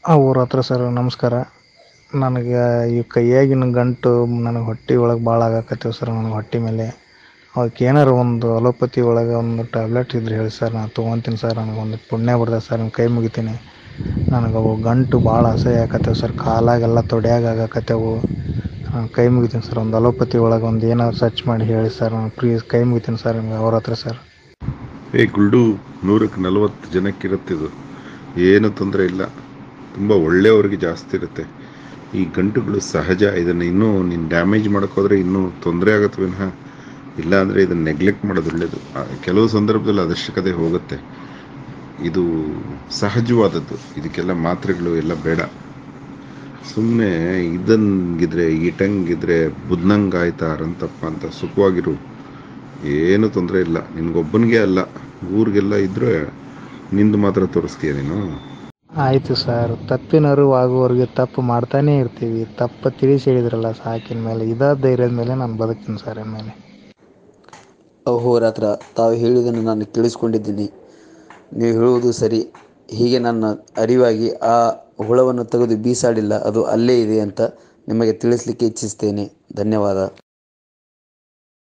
ಅವ್ರ ಹತ್ರ ಸರ್ ನಮಸ್ಕಾರ ನನಗೆ ಈ ಕೈಯಾಗಿನ ಗಂಟು ನನಗೆ ಹೊಟ್ಟೆ ಒಳಗೆ ಭಾಳ ಆಗಕತ್ತೇವೆ ಸರ್ ನನಗೆ ಹೊಟ್ಟೆ ಮೇಲೆ ಅದಕ್ಕೆ ಏನಾರು ಒಂದು ಅಲೋಪತಿ ಒಳಗೆ ಒಂದು ಟ್ಯಾಬ್ಲೆಟ್ ಇದ್ರೆ ಹೇಳಿ ಸರ್ ನಾನು ತೊಗೊತೀನಿ ಸರ್ ನನಗೆ ಒಂದು ಪುಣ್ಯ ಬರ್ತದೆ ಸರ್ ನಿಮ್ಮ ಕೈ ಮುಗಿತೀನಿ ನನಗೆ ಅವು ಗಂಟು ಭಾಳ ಅಸಹ್ಯ ಆಗಕತ್ತೇವೆ ಸರ್ ಕಾಲಾಗೆಲ್ಲ ತೊಡ್ಯಾಗ ಆಗಕತ್ತೇವು ನಾನು ಕೈ ಮುಗಿತೀನಿ ಸರ್ ಒಂದು ಅಲೋಪತಿ ಒಳಗೆ ಒಂದು ಏನಾದ್ರು ಸರ್ಚ್ ಮಾಡಿ ಹೇಳಿ ಸರ್ ನಾನು ಪ್ಲೀಸ್ ಕೈ ಮುಗಿತೀನಿ ಸರ್ ನಿಮ್ಗೆ ಅವ್ರ ಹತ್ರ ಸರ್ ಏ ಗುಲ್ಡು ನೂರಕ್ಕೆ ನಲವತ್ತು ಜನಕ್ಕಿರುತ್ತಿದು ಏನು ತೊಂದರೆ ಇಲ್ಲ ತುಂಬ ಒಳ್ಳೆಯವ್ರಿಗೆ ಜಾಸ್ತಿ ಇರುತ್ತೆ ಈ ಗಂಟುಗಳು ಸಹಜ ಇದನ್ನು ಇನ್ನೂ ನೀನು ಡ್ಯಾಮೇಜ್ ಮಾಡೋಕ್ಕೋದ್ರೆ ಇನ್ನೂ ತೊಂದರೆ ಆಗುತ್ತೆ ವಿನಃ ಇಲ್ಲ ಅಂದರೆ ಇದನ್ನು ನೆಗ್ಲೆಕ್ಟ್ ಮಾಡೋದು ಒಳ್ಳೆಯದು ಆ, ಕೆಲವು ಸಂದರ್ಭದಲ್ಲಿ ಅದಷ್ಟಕತೆ ಹೋಗುತ್ತೆ ಇದು ಸಹಜವಾದದ್ದು ಇದಕ್ಕೆಲ್ಲ ಮಾತ್ರೆಗಳು ಎಲ್ಲ ಬೇಡ ಸುಮ್ಮನೆ ಇದಂಗಿದ್ರೆ ಈಟಂಗಿದ್ರೆ ಬುದ್ನಂಗಾಯ್ತಾರಂತಪ್ಪ ಅಂತ ಸುಖವಾಗಿರು ಏನು ತೊಂದರೆ ಇಲ್ಲ ನಿನ್ಗೊಬ್ಬನಿಗೆ ಅಲ್ಲ ಊರಿಗೆಲ್ಲ ಇದ್ರೆ ನಿಂದು ಮಾತ್ರ ತೋರಿಸ್ತೀಯ ನೀನು ಆಯಿತು ಸರ್ ತಪ್ಪಿನ ಅರಿವು ಆಗುವವರೆಗೆ ತಪ್ಪು ಮಾಡ್ತಾನೇ ಇರ್ತೀವಿ ತಪ್ಪು ತಿಳಿಸಿ ಹೇಳಿದ್ರಲ್ಲ ಸಾಕಿನ ಮೇಲೆ ಇದೇ ಧೈರ್ಯದ ಮೇಲೆ ನಾನು ಬದುಕ್ತೀನಿ ಸರ್ ಇನ್ಮೇಲೆ ಅಹೋರಾತ್ರ ತಾವು ಹೇಳಿದ್ದನ್ನು ನಾನು ಕೇಳಿಸ್ಕೊಂಡಿದ್ದೀನಿ ನೀವು ಹೇಳುವುದು ಸರಿ ಹೀಗೆ ನನ್ನ ಅರಿವಾಗಿ ಆ ಹುಳವನ್ನು ತೆಗೆದು ಬೀಸಾಡಿಲ್ಲ ಅದು ಅಲ್ಲೇ ಇದೆ ಅಂತ ನಿಮಗೆ ತಿಳಿಸ್ಲಿಕ್ಕೆ ಇಚ್ಛಿಸ್ತೇನೆ ಧನ್ಯವಾದ